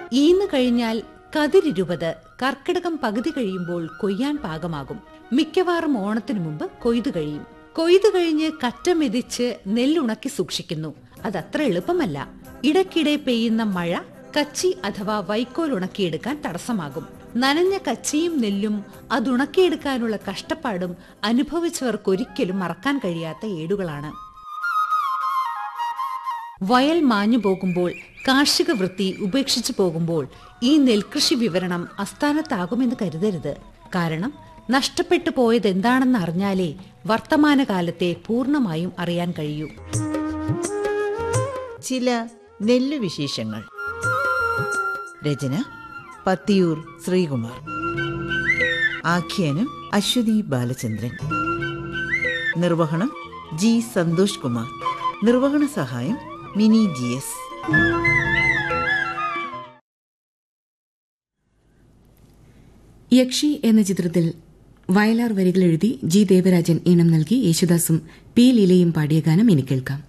ഈന്ന് കഴിഞ്ഞാൽ കതിരിരുപത് കർക്കിടകം പകുതി കഴിയുമ്പോൾ കൊയ്യാൻ പാകമാകും മിക്കവാറും ഓണത്തിനു മുമ്പ് കൊയ്തു കഴിയും കൊയ്തു കഴിഞ്ഞ് കറ്റ മെതിച്ച് നെല്ലുണക്കി സൂക്ഷിക്കുന്നു അതത്ര എളുപ്പമല്ല ഇടയ്ക്കിടെ പെയ്യുന്ന മഴ കച്ചി അഥവാ വൈക്കോൽ ഉണക്കിയെടുക്കാൻ തടസ്സമാകും നനഞ്ഞ കച്ചിയും നെല്ലും അതുണക്കിയെടുക്കാനുള്ള കഷ്ടപ്പാടും അനുഭവിച്ചവർക്കൊരിക്കലും മറക്കാൻ കഴിയാത്ത ഏടുകളാണ് വയൽ മാഞ്ഞു പോകുമ്പോൾ കാർഷിക വൃത്തി ഉപേക്ഷിച്ചു പോകുമ്പോൾ ഈ നെൽകൃഷി വിവരണം അസ്ഥാനത്താകുമെന്ന് കരുതരുത് കാരണം നഷ്ടപ്പെട്ടു പോയത് എന്താണെന്ന് അറിഞ്ഞാലേ വർത്തമാനകാലത്തെ പൂർണ്ണമായും അറിയാൻ കഴിയൂ ചില നെല്ലുവിശേഷങ്ങൾ രചന പത്തിയൂർ ശ്രീകുമാർ ആഖ്യാനം അശ്വതി ബാലചന്ദ്രൻ നിർവഹണം ജി സന്തോഷ് കുമാർ നിർവഹണ സഹായം മിനി ജി എസ് യക്ഷി എന്ന ചിത്രത്തിൽ വയലാർ വരികൾ എഴുതി ജി ദേവരാജൻ ഈണം നൽകി യേശുദാസും പി ലീലയും പാടിയ ഗാനം ഇനി കേൾക്കാം